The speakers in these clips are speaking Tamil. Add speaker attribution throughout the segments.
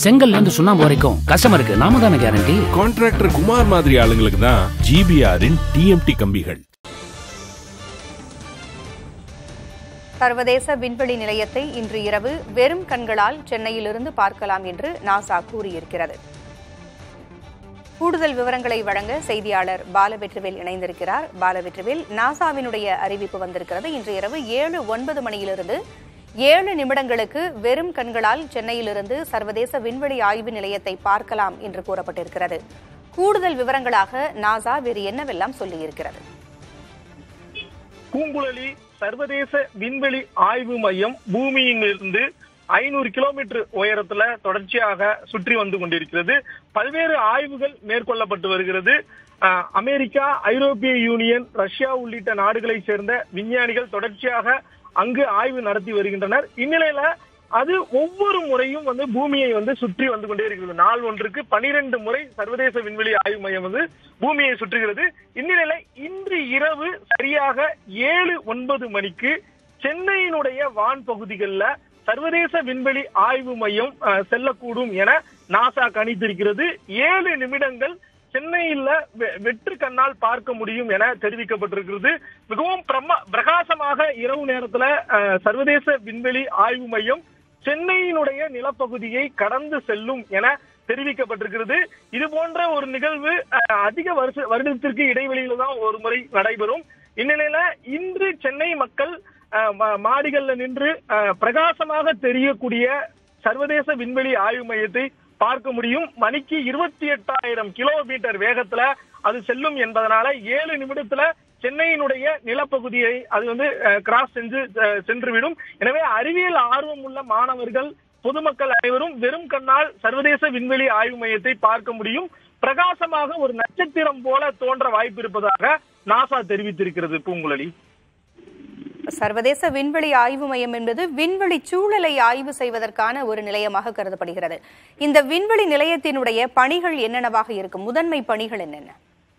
Speaker 1: செங்கல்ல இருந்து சுண்ணாம்பு வரைக்கும் கஸ்டமருக்கு நாம தானே கேரண்டி
Speaker 2: கான்ட்ராக்டர் குமார் மாதிரி ஆளுங்களுக்கு தான் ஜிபிஆரின் டிஎம்டி கம்பிகள்
Speaker 3: சர்வதேச விண்வெளி நிலையத்தை இன்று இரவு வெறும் கண்களால் சென்னையிலிருந்து பார்க்கலாம் என்று நாசா கூறியிருக்கிறது கூடுதல் விவரங்களை வழங்க செய்தியாளர் பாலவெற்றிவேல் இணைந்திருக்கிறார் பாலவெற்றிவேல் நாசாவினுடைய அறிவிப்பு வந்திருக்கிறது இன்று இரவு ஏழு ஒன்பது மணியிலிருந்து ஏழு நிமிடங்களுக்கு வெறும் கண்களால் சென்னையிலிருந்து சர்வதேச விண்வெளி ஆய்வு நிலையத்தை பார்க்கலாம் என்று கூறப்பட்டிருக்கிறது கூடுதல் விவரங்களாக நாசா வேறு என்னவெல்லாம் சொல்லியிருக்கிறது
Speaker 4: பூங்குழலி சர்வதேச விண்வெளி ஆய்வு மையம் பூமியிலிருந்து ஐநூறு கிலோமீட்டர் உயரத்துல தொடர்ச்சியாக சுற்றி வந்து கொண்டிருக்கிறது பல்வேறு ஆய்வுகள் மேற்கொள்ளப்பட்டு வருகிறது அஹ், அமெரிக்கா ஐரோப்பிய யூனியன் ரஷ்யா உள்ளிட்ட நாடுகளை சேர்ந்த விஞ்ஞானிகள் தொடர்ச்சியாக அங்கு ஆய்வு நடத்தி வருகின்றனர் இந்நிலையில அது ஒவ்வொரு முறையும் வந்து பூமியை வந்து சுற்றி வந்து கொண்டே இருக்கிறது நாள் ஒன்றுக்கு பனிரெண்டு முறை சர்வதேச விண்வெளி ஆய்வு மையம் வந்து பூமியை சுற்றுகிறது இந்நிலையில இன்று இரவு சரியாக ஏழு ஒன்பது மணிக்கு சென்னையினுடைய வான் பகுதிகளில் சர்வதேச விண்வெளி ஆய்வு மையம் அஹ், செல்லக்கூடும் என நாசா கணித்திருக்கிறது ஏழு நிமிடங்கள் சென்னையில வெ- வெற்று கண்ணால் பார்க்க முடியும் என தெரிவிக்கப்பட்டிருக்கிறது மிகவும் பிரம பிரகாசமாக இரவு நேரத்துல அஹ், சர்வதேச விண்வெளி ஆய்வு மையம் சென்னையினுடைய நிலப்பகுதியை கடந்து செல்லும் என தெரிவிக்கப்பட்டிருக்கிறது இது போன்ற ஒரு நிகழ்வு அஹ், அதிக வருஷ வருடத்திற்கு இடைவெளியில தான் ஒரு முறை நடைபெறும் இந்நிலையில இன்று சென்னை மக்கள் அஹ், மா- மாடிகள்ல நின்று அஹ், பிரகாசமாக தெரியக்கூடிய சர்வதேச விண்வெளி ஆய்வு மையத்தை பார்க்க முடியும் மணிக்கு இருபத்தி எட்டாயிரம் கிலோமீட்டர் வேகத்துல அது செல்லும் என்பதனால ஏழு நிமிடத்துல சென்னையினுடைய நிலப்பகுதியை அது வந்து கிராஸ் சென்று அஹ், சென்றுவிடும் எனவே அறிவியல் ஆர்வம் உள்ள மாணவர்கள் பொதுமக்கள் அனைவரும் வெறும் கண்ணால் சர்வதேச விண்வெளி ஆய்வு மையத்தை பார்க்க முடியும் பிரகாசமாக ஒரு நட்சத்திரம் போல தோன்ற வாய்ப்பு இருப்பதாக நாசா தெரிவித்திருக்கிறது பூங்குழலி
Speaker 3: சர்வதேச விண்வெளி ஆய்வு மையம் என்பது விண்வெளி சூழலை ஆய்வு செய்வதற்கான ஒரு நிலையமாக கருதப்படுகிறது இந்த விண்வெளி நிலையத்தினுடைய பணிகள் என்னென்னவாக இருக்கும் முதன்மை பணிகள் என்னென்ன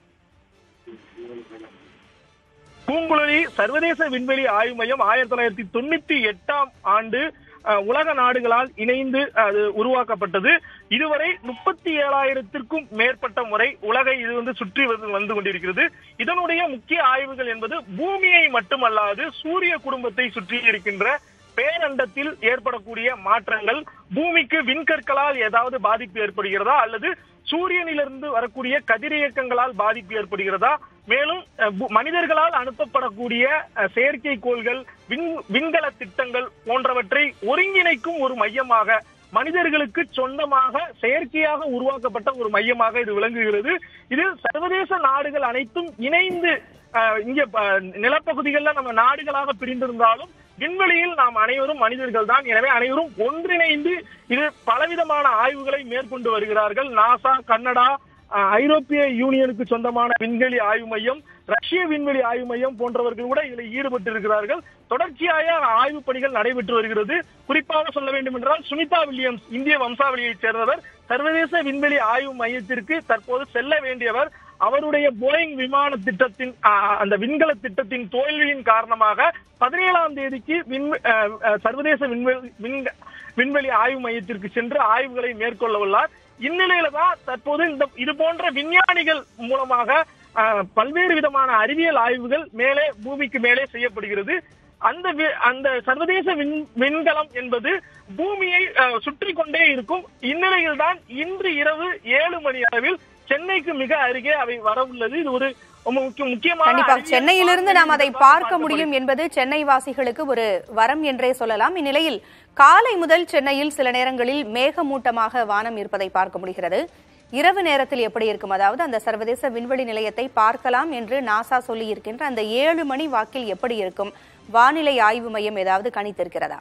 Speaker 4: பூங்குழலி சர்வதேச விண்வெளி ஆய்வு மையம் ஆயிரத்தி தொள்ளாயிரத்தி தொண்ணூத்தி எட்டாம் ஆண்டு அஹ், உலக நாடுகளால் இணைந்து அது உருவாக்கப்பட்டது இதுவரை முப்பத்தி ஏழாயிரத்திற்கும் மேற்பட்ட முறை உலகை இது வந்து சுற்றி வந்து வந்து கொண்டிருக்கிறது இதனுடைய முக்கிய ஆய்வுகள் என்பது பூமியை மட்டுமல்லாது சூரிய குடும்பத்தை சுற்றி இருக்கின்ற பேரண்டத்தில் ஏற்படக்கூடிய மாற்றங்கள் பூமிக்கு விண்கற்களால் ஏதாவது பாதிப்பு ஏற்படுகிறதா அல்லது சூரியனிலிருந்து வரக்கூடிய கதிரியக்கங்களால் பாதிப்பு ஏற்படுகிறதா மேலும் அஹ், பு- மனிதர்களால் அனுப்பப்படக்கூடிய அஹ், செயற்கைக்கோள்கள் விண் விண்கல திட்டங்கள் போன்றவற்றை ஒருங்கிணைக்கும் ஒரு மையமாக மனிதர்களுக்கு சொந்தமாக செயற்கையாக உருவாக்கப்பட்ட ஒரு மையமாக இது விளங்குகிறது இது சர்வதேச நாடுகள் அனைத்தும் இணைந்து அஹ், இங்க அஹ், நிலப்பகுதிகளில் நம்ம நாடுகளாக பிரிந்திருந்தாலும் விண்வெளியில் நாம் அனைவரும் மனிதர்கள் தான் எனவே அனைவரும் ஒன்றிணைந்து இது பலவிதமான ஆய்வுகளை மேற்கொண்டு வருகிறார்கள் நாசா கனடா அஹ், ஐரோப்பிய யூனியனுக்கு சொந்தமான விண்வெளி ஆய்வு மையம் ரஷ்ய விண்வெளி ஆய்வு மையம் போன்றவர்கள் கூட இதில் ஈடுபட்டு இருக்கிறார்கள் தொடர்ச்சியாக ஆய்வு பணிகள் நடைபெற்று வருகிறது குறிப்பாக சொல்ல வேண்டும் என்றால் சுனிதா வில்லியம்ஸ் இந்திய வம்சாவளியைச் சேர்ந்தவர் சர்வதேச விண்வெளி ஆய்வு மையத்திற்கு தற்போது செல்ல வேண்டியவர் அவருடைய போயிங் விமான திட்டத்தின் அஹ், அந்த விண்கல திட்டத்தின் தோல்வியின் காரணமாக பதினேழாம் தேதிக்கு விண் அஹ், அஹ், சர்வதேச விண்வெளி விண்க- விண்வெளி ஆய்வு மையத்திற்கு சென்று ஆய்வுகளை மேற்கொள்ள உள்ளார் இந்நிலையில தான் தற்போது இந்த இது போன்ற விஞ்ஞானிகள் மூலமாக அஹ், பல்வேறு விதமான அறிவியல் ஆய்வுகள் மேலே பூமிக்கு மேலே செய்யப்படுகிறது அந்த வி- அந்த சர்வதேச விண் விண்கலம் என்பது பூமியை அஹ், சுற்றி கொண்டே இருக்கும் இந்நிலையில் தான் இன்று இரவு ஏழு மணி அளவில் சென்னைக்கு மிக அருகே அவை வர உள்ளது இது ஒரு ரொம்ப முக்கிய- முக்கியமான
Speaker 3: கண்டிப்பாக
Speaker 4: அறிவியல்
Speaker 3: சென்னையிலிருந்து நாம் அதை
Speaker 4: பார்வையில்
Speaker 3: பார்க்க
Speaker 4: பார்க்கப்படுகிறது.
Speaker 3: முடியும் என்பது சென்னை வாசிகளுக்கு ஒரு வரம் என்றே சொல்லலாம் இந்நிலையில் காலை முதல் சென்னையில் சில நேரங்களில் மேகமூட்டமாக வானம் இருப்பதை பார்க்க முடிகிறது இரவு நேரத்தில் எப்படி இருக்கும் அதாவது அந்த சர்வதேச விண்வெளி நிலையத்தை பார்க்கலாம் என்று நாசா சொல்லி இருக்கின்ற அந்த ஏழு மணி வாக்கில் எப்படி இருக்கும் வானிலை ஆய்வு மையம் ஏதாவது கணித்திருக்கிறதா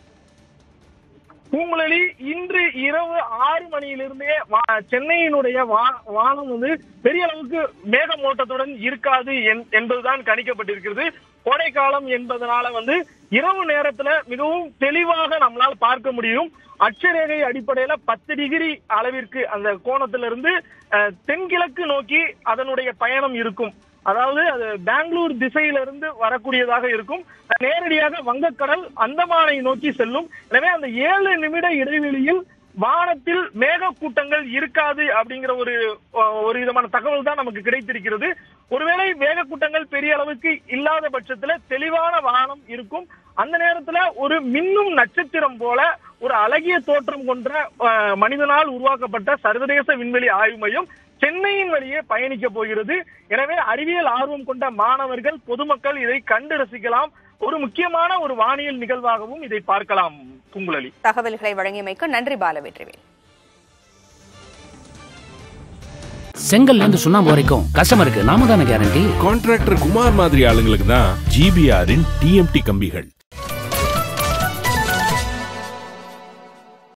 Speaker 4: பூங்குழலி இன்று இரவு ஆறு மணியிலிருந்தே வா- சென்னையினுடைய வா- வானம் வந்து பெரிய அளவுக்கு மேகமூட்டத்துடன் இருக்காது என்- என்பதுதான் கணிக்கப்பட்டிருக்கிறது கோடைக்காலம் என்பதனால வந்து இரவு நேரத்துல மிகவும் தெளிவாக நம்மளால பார்க்க முடியும் அட்சரேகை அடிப்படையில பத்து டிகிரி அளவிற்கு அந்த கோணத்திலிருந்து அஹ், தென்கிழக்கு நோக்கி அதனுடைய பயணம் இருக்கும் அதாவது அது பெங்களூர் திசையிலிருந்து வரக்கூடியதாக இருக்கும் நேரடியாக வங்கக்கடல் அந்தமானை நோக்கி செல்லும் எனவே அந்த ஏழு நிமிட இடைவெளியில் வானத்தில் மேகக்கூட்டங்கள் இருக்காது அப்படிங்கிற ஒரு அஹ், ஒரு விதமான தகவல் தான் நமக்கு கிடைத்திருக்கிறது ஒருவேளை மேகக்கூட்டங்கள் பெரிய அளவுக்கு இல்லாத பட்சத்துல தெளிவான வானம் இருக்கும் அந்த நேரத்துல ஒரு மின்னும் நட்சத்திரம் போல ஒரு அழகிய தோற்றம் கொண்ட அஹ், மனிதனால் உருவாக்கப்பட்ட சர்வதேச விண்வெளி ஆய்வு மையம் சென்னையின் வழியே பயணிக்க போகிறது எனவே அறிவியல் ஆர்வம் கொண்ட மாணவர்கள் பொதுமக்கள் இதை கண்டு ரசிக்கலாம் ஒரு முக்கியமான ஒரு வானியல் நிகழ்வாகவும் இதை பார்க்கலாம் பூங்குழலி
Speaker 3: தகவல்களை வழங்கியமைக்கு நன்றி பாலவெற்றிவேல்
Speaker 1: செங்கல்ல இருந்து சுண்ணாம்பு வரைக்கும் கஸ்டமருக்கு நாம தானே கேரண்டி
Speaker 2: கான்ட்ராக்டர் குமார் மாதிரி ஆளுங்களுக்கு தான் ஜிபிஆரின் டிஎம்டி கம்பிகள்